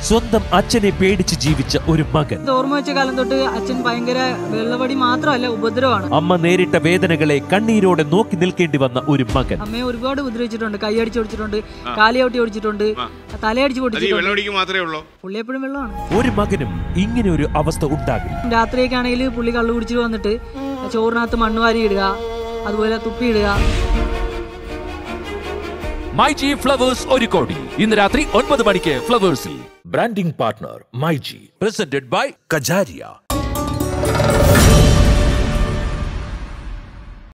സ്വന്തം അച്ഛനെ പേടിച്ച് ജീവിച്ച ഒരു മകൻ ഇത് ഓർമ്മ വെച്ച കാലം തൊട്ട് അച്ഛൻ ഭയങ്കര വെള്ളവടി മാത്രമല്ല ഉപദ്രവമാണ് അമ്മ നേരിട്ട വേദനകളെ കണ്ണീരോടെ നോക്കി നിൽക്കേണ്ടി വന്ന ഒരു മകൻ അമ്മയെ ഒരുപാട് ഉപദ്രവിച്ചിട്ടുണ്ട് കൈയടിച്ച് ഓടിച്ചിട്ടുണ്ട് കാലിയൗട്ടി ഓടിച്ചിട്ടുണ്ട് തലയടിച്ച് അത് ഈ പൊട്ടിച്ചിട്ടുണ്ട് വെള്ളമടിക്ക് മാത്രമേ ഉള്ളൂ പുള്ളി എപ്പോഴും വെള്ളമാണ് ഒരു മകനും ഇങ്ങനെ ഒരു അവസ്ഥ ഉണ്ടാകില്ല രാത്രിയൊക്കെ ആണെങ്കിൽ പുള്ളി കള്ളു കുടിച്ചിട്ട് വന്നിട്ട് ചോറിനകത്ത് മണ്ണ് വാരി ഇടുക അതുപോലെ തുപ്പി ഇടുക മൈ ജി ഫ്ലവേഴ്സ് ഒരു കോടി ഇന്ന് രാത്രി ഒൻപത് മണിക്ക് ഫ്ലവേഴ്സിൽ Branding partner MyG. Presented by Kajaria.